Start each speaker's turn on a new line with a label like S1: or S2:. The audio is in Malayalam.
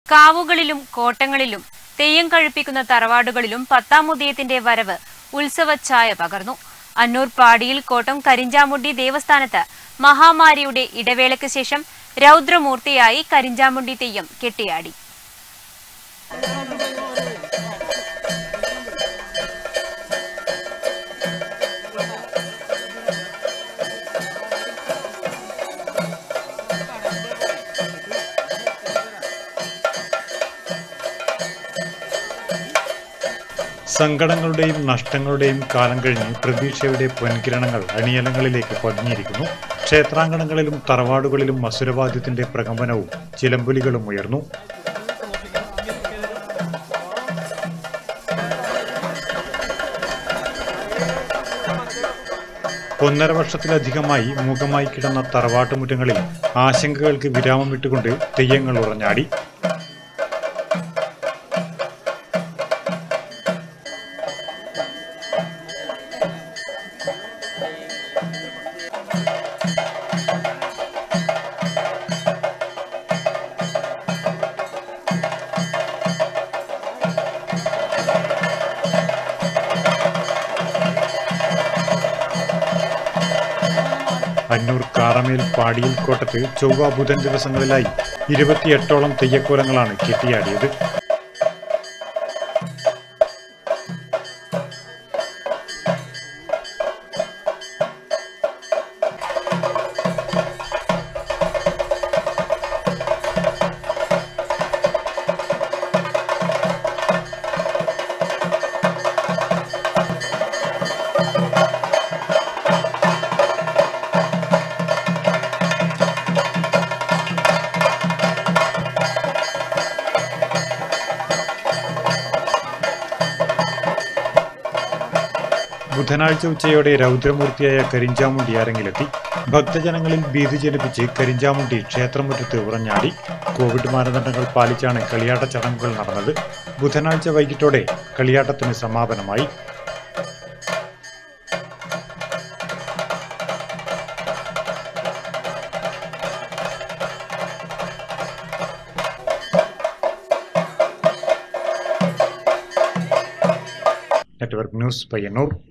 S1: കാവുകളിലും കോട്ടങ്ങളിലും തെയ്യം കഴിപ്പിക്കുന്ന തറവാടുകളിലും പത്താം ഉദയത്തിന്റെ വരവ് ഉത്സവഛായ പകർന്നു അന്നൂർ പാടിയിൽ കോട്ടം കരിഞ്ചാമുണ്ടി ദേവസ്ഥാനത്ത് മഹാമാരിയുടെ ഇടവേളയ്ക്ക് ശേഷം രൗദ്രമൂർത്തിയായി കരിഞ്ചാമുണ്ടി തെയ്യം കെട്ടിയാടി
S2: സങ്കടങ്ങളുടെയും നഷ്ടങ്ങളുടെയും കാലം കഴിഞ്ഞ് പ്രതീക്ഷയുടെ പൊൻകിരണങ്ങൾ അണിയലങ്ങളിലേക്ക് പതിഞ്ഞിരിക്കുന്നു ക്ഷേത്രാങ്കണങ്ങളിലും തറവാടുകളിലും അസുരവാദ്യത്തിന്റെ പ്രകമ്പനവും ചിലമ്പുലികളും ഉയർന്നു ഒന്നര വർഷത്തിലധികമായി മൂകമായി കിടന്ന തറവാട്ടുമുറ്റങ്ങളിൽ ആശങ്കകൾക്ക് വിരാമം ഇട്ടുകൊണ്ട് തെയ്യങ്ങൾ ഉറഞ്ഞാടി അന്നൂർ കാറമേൽ പാടിയിൽ കോട്ടത്ത് ചൊവ്വ ബുധൻ ദിവസങ്ങളിലായി ഇരുപത്തിയെട്ടോളം തെയ്യക്കോലങ്ങളാണ് കെട്ടിയാടിയത് ബുധനാഴ്ച ഉച്ചയോടെ രൗദ്രമൂർത്തിയായ കരിഞ്ചാമുണ്ടി അരങ്ങിലെത്തി ഭക്തജനങ്ങളിൽ ഭീതി ജനിപ്പിച്ച് കരിഞ്ചാമുണ്ടി ക്ഷേത്രമുറ്റത്ത് ഉറഞ്ഞാടി കോവിഡ് മാനദണ്ഡങ്ങൾ പാലിച്ചാണ് കളിയാട്ട ചടങ്ങുകൾ നടന്നത് ബുധനാഴ്ച വൈകിട്ടോടെ കളിയാട്ടത്തിന് സമാപനമായി നെറ്റ്വർക്ക് ന്യൂസ് പയ്യന്നൂർ